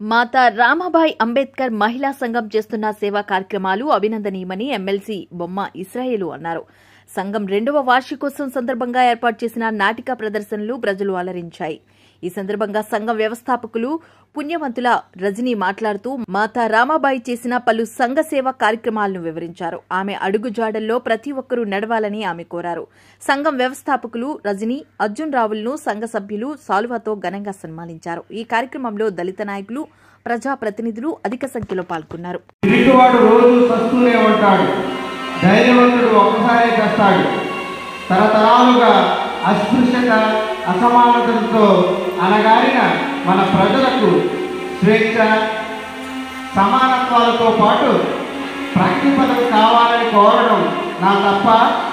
మాతా రామాబాయ్ అంబేద్కర్ మహిళా సంఘం చేస్తున్న సేవా కార్యక్రమాలు అభినందనీయమని ఎమ్మెల్సీ బొమ్మ ఇస్రాయేలు అన్నారు సంఘం రెండవ వార్షికోత్సవం సందర్భంగా ఏర్పాటు చేసిన నాటిక ప్రదర్శనలు ప్రజలు అలరించాయి ఈ సందర్భంగా సంఘం వ్యవస్థాపకులు పుణ్యవంతుల రజనీ మాట్లాడుతూ మాతా రామాబాయి చేసిన పలు సంఘ సేవా కార్యక్రమాలను వివరించారు ఆమె అడుగుజాడల్లో ప్రతి ఒక్కరూ నడవాలని ఆమె కోరారు సంఘం వ్యవస్థాపకులు రజనీ అర్జున్ రావులను సంఘ సభ్యులు సాలువాతో ఘనంగా సన్మానించారు ఈ కార్యక్రమంలో దళిత నాయకులు ప్రజాప్రతినిధులు అధిక సంఖ్యలో పాల్గొన్నారు పిరికివాడు రోజు చస్తూనే ఉంటాడు ధైర్యవంతుడు ఒక్కసారే చేస్తాడు తరతరాలుగా అస్పృశ్యత అసమానతలతో అనగారిన మన ప్రజలకు స్వేచ్ఛ సమానత్వాలతో పాటు ప్రగతి పదవి కావాలని కోరడం నా తప్ప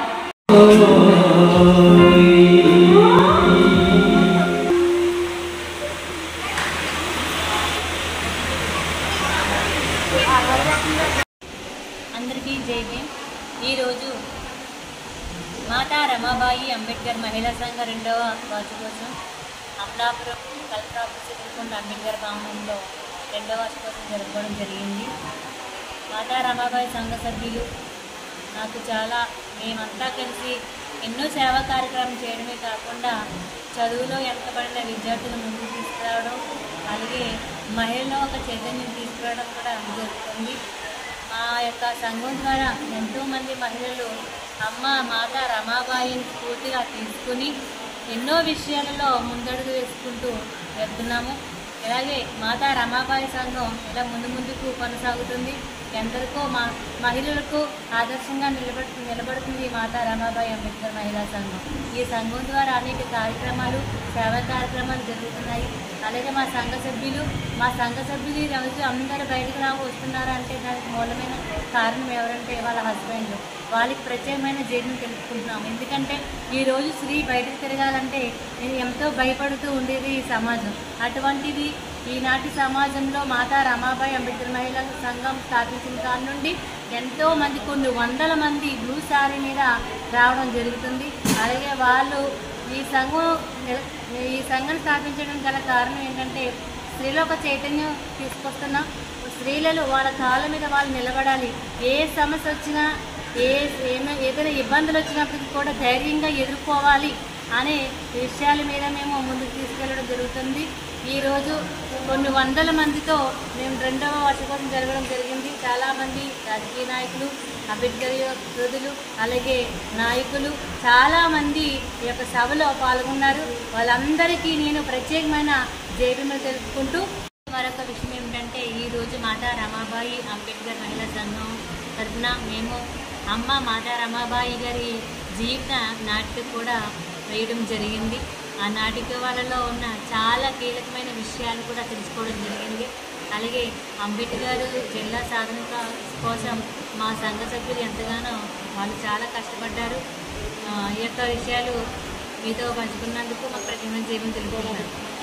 అందరికీ జై భీమ్ ఈరోజు మాతా రమాబాయి అంబేద్కర్ మహిళా సంఘ రెండవ వార్షికోత్సవం అమలాపురం కలెక్టర్ ఆఫీస్ ఎదుర్కొండ అంబేద్కర్ భవనంలో రెండవ వార్షికోత్సవం జరుపుకోవడం జరిగింది మాతా రమాబాయి సంఘ సభ్యులు నాకు చాలా మేమంతా కలిసి ఎన్నో సేవా కార్యక్రమం చేయడమే కాకుండా చదువులో వెనకబడిన విద్యార్థులను ముందుకు తీసుకురావడం అలాగే మహిళలో ఒక చైతన్యం తీసుకురావడం కూడా జరుగుతుంది మా యొక్క సంఘం ద్వారా ఎంతోమంది మహిళలు అమ్మ మాత రమాబాయిని పూర్తిగా తీసుకుని ఎన్నో విషయాలలో ముందడుగు వేసుకుంటూ వెళ్తున్నాము అలాగే మాతా రమాబాయి సంఘం ఇలా ముందు ముందుకు కొనసాగుతుంది ఎందరికో మా మహిళలకు ఆదర్శంగా నిలబడు నిలబడుతుంది మాతా రమాబాయి అంబేద్కర్ మహిళా సంఘం ఈ సంఘం ద్వారా అనేక కార్యక్రమాలు సేవా కార్యక్రమాలు జరుగుతున్నాయి అలాగే మా సంఘ సభ్యులు మా సంఘ సభ్యులు ఈ రోజు అందరూ బయటకు రా వస్తున్నారు అంటే దానికి మూలమైన కారణం ఎవరంటే వాళ్ళ హస్బెండ్ వాళ్ళకి ప్రత్యేకమైన జైలును తెలుపుకుంటున్నాం ఎందుకంటే ఈ రోజు స్త్రీ బయటకు తిరగాలంటే నేను ఎంతో భయపడుతూ ఉండేది ఈ సమాజం అటువంటిది ఈనాటి సమాజంలో మాతా రమాబాయి అంబేద్కర్ మహిళా సంఘం స్థాపించిన కాడి నుండి ఎంతో మంది కొన్ని వందల మంది బ్లూ సారీ మీద రావడం జరుగుతుంది అలాగే వాళ్ళు ఈ సంఘం నిల- ఈ సంఘం స్థాపించడానికి గల కారణం ఏంటంటే స్త్రీలో ఒక చైతన్యం తీసుకొస్తున్నాం స్త్రీలలో వాళ్ళ కాళ్ళ మీద వాళ్ళు నిలబడాలి ఏ సమస్య వచ్చినా ఏ ఏమ- ఏదైనా ఇబ్బందులు వచ్చినప్పటికీ కూడా ధైర్యంగా ఎదుర్కోవాలి అనే విషయాల మీద మేము ముందుకు తీసుకెళ్ళడం జరుగుతుంది ఈరోజు కొన్ని వందల మందితో మేము రెండవ వార్షికోత్సవం జరగడం జరిగింది చాలామంది రాజకీయ నాయకులు అంబేద్కర్ యోధులు అలాగే నాయకులు చాలామంది ఈ యొక్క సభలో పాల్గొన్నారు వాళ్ళందరికీ నేను ప్రత్యేకమైన జైబీమలు తెలుపుకుంటూ మరొక విషయం ఏమిటంటే ఈరోజు మాతా రమాబాయి అంబేద్కర్ మహిళా సంఘం తరఫున మేము అమ్మ మాతా రమాబాయి గారి జీవిత నాటిక కూడా వేయడం జరిగింది ఆ నాటిక వాళ్ళలో ఉన్న చాలా కీలకమైన విషయాలు కూడా తెలుసుకోవడం జరిగింది అలాగే అంబేద్కర్ జిల్లా సాధన కా- కోసం మా సంఘ సభ్యులు ఎంతగానో వాళ్ళు చాలా కష్టపడ్డారు ఆ, ఈ యొక్క విషయాలు మీతో పంచుకున్నందుకు మాకు ప్రతిమ జీవం తెలుపుతున్నాను